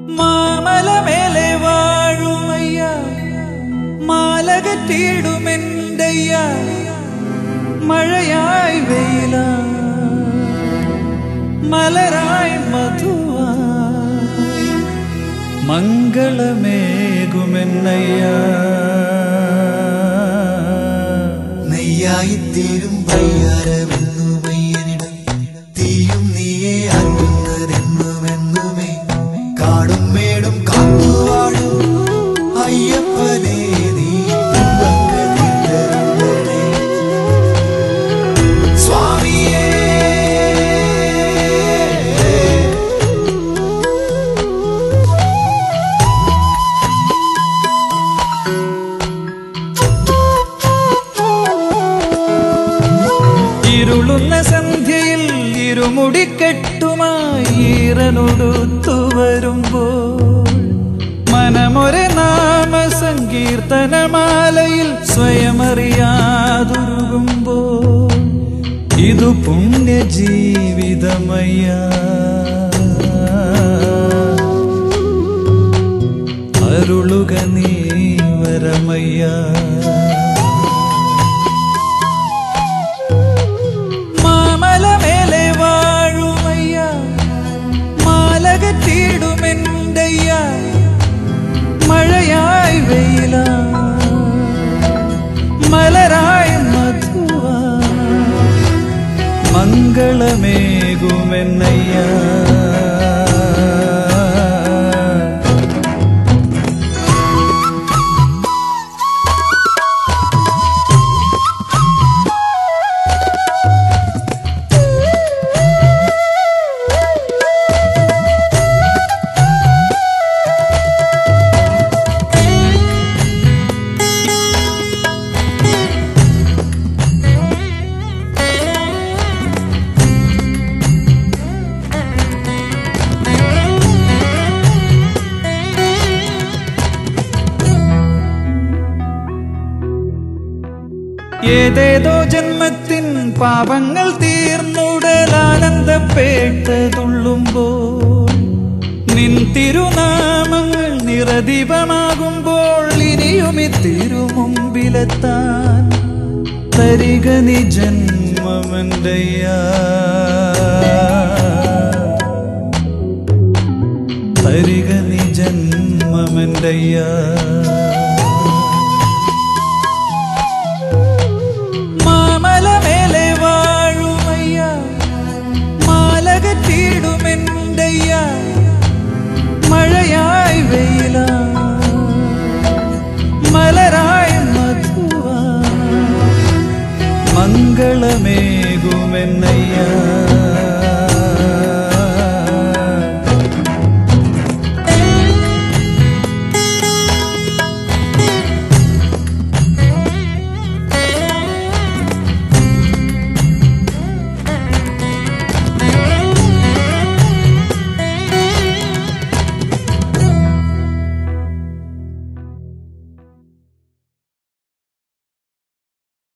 മാമലമേലെ വാഴുമയ്യ മാലകറ്റിടുമെന്തയ്യ മഴയായി വെയില മലരായി മധുവായി മംഗളമേകുമെന്നയ്യ നെയ്യായിത്തീരും വയ്യാരമെന്നുമയ്യനിടം തീയും നീയെ അറിയുന്നതെന്നുമെന്നുമേ കാടും മേടും കാത്തുവാഴും അയ്യപ്പനേ നീ തീർത്തരുളണേ. സ്വാമിയേ ഇരുളുന്ന സന്ധ്യയിൽ ഇരുമുടിക്കെട്ടുമായി ഈറനൊടുത്തു വരുമ്പോൾ മനമൊരു നാമ സങ്കീർത്തനമാലയിൽ സ്വയമറിയാതുരുകുമ്പോൾ ഇതു പുണ്യ ജീവിതമയ്യ അരുളുക നീ വരമയ്യ മാമലമേലെ വാഴുമയ്യ മാലകറ്റിടുമെന്തയ്യ മഴയായി വെയില മലരായി മധുവ മംഗളമേകുമെന്നയ്യ ഏതേതോ ജന്മത്തിൻ പാപങ്ങൾ തീർന്നുടലാനന്ദപ്പെട്ടതുള്ളുമ്പോൾ നിൻ തിരുനാമങ്ങൾ നിറദീപമാകുമ്പോൾ ഇനിയും ഈ തിരുമുമ്പിലെത്താൻ തരിക നി ജന്മമെന്തയ്യാ തരിക നി ജന്മമെന്തയ്യാ മാമലമേലെ വാഴുമയ്യ മാലകറ്റിടുമെന്തയ്യ മഴയായി വെയില മലരായി മധുവ മംഗളമേകുമെന്നയ്യ